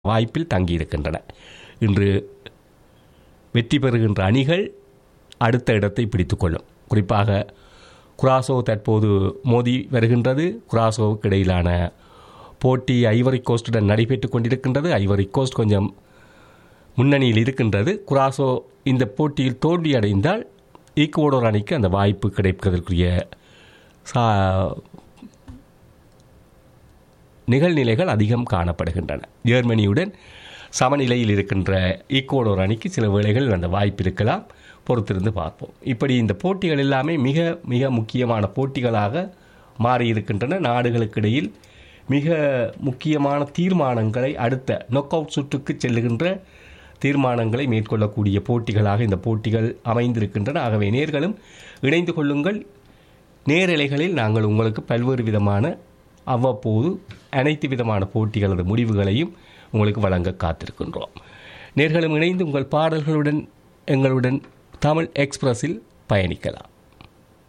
வாய்ப்பில் தங்கியிருக்கின்றன இன்று வெற்றி பெறுகின்ற அணிகள் அடுத்த இடத்தை பிடித்துக்கொள்ளும் குறிப்பாக குராசோ தற்போது மோதி வருகின்றது குராசோவுக்கு இடையிலான போட்டி ஐவரி கோஸ்டுடன் நடைபெற்றுக் கொண்டிருக்கின்றது ஐவரி கோஸ்ட் கொஞ்சம் முன்னணியில் இருக்கின்றது குராசோ இந்த போட்டியில் தோல்வியடைந்தால் ஈக்குவடோர் அணிக்கு அந்த வாய்ப்பு கிடைப்பதற்குரிய சா நிகழ்நிலைகள் அதிகம் காணப்படுகின்றன ஜெர்மனியுடன் சமநிலையில் இருக்கின்ற ஈக்குவடோர் அணிக்கு சில வேளைகள் அந்த வாய்ப்பு இருக்கலாம் பொறுத்திருந்து பார்ப்போம் இப்படி இந்த போட்டிகள் எல்லாமே மிக மிக முக்கியமான போட்டிகளாக மாறியிருக்கின்றன நாடுகளுக்கிடையில் மிக முக்கியமான தீர்மானங்களை அடுத்த நொக் அவுட் சுற்றுக்கு செல்லுகின்ற தீர்மானங்களை மேற்கொள்ளக்கூடிய போட்டிகளாக இந்த போட்டிகள் அமைந்திருக்கின்றன ஆகவே நேர்களும் இணைந்து கொள்ளுங்கள் நேரலைகளில் நாங்கள் உங்களுக்கு பல்வேறு விதமான அவ்வப்போது அனைத்து விதமான போட்டிகளது முடிவுகளையும் உங்களுக்கு வழங்க காத்திருக்கின்றோம் நேர்களும் இணைந்து உங்கள் பாடல்களுடன் எங்களுடன் தமிழ் எக்ஸ்பிரஸில் பயணிக்கலாம்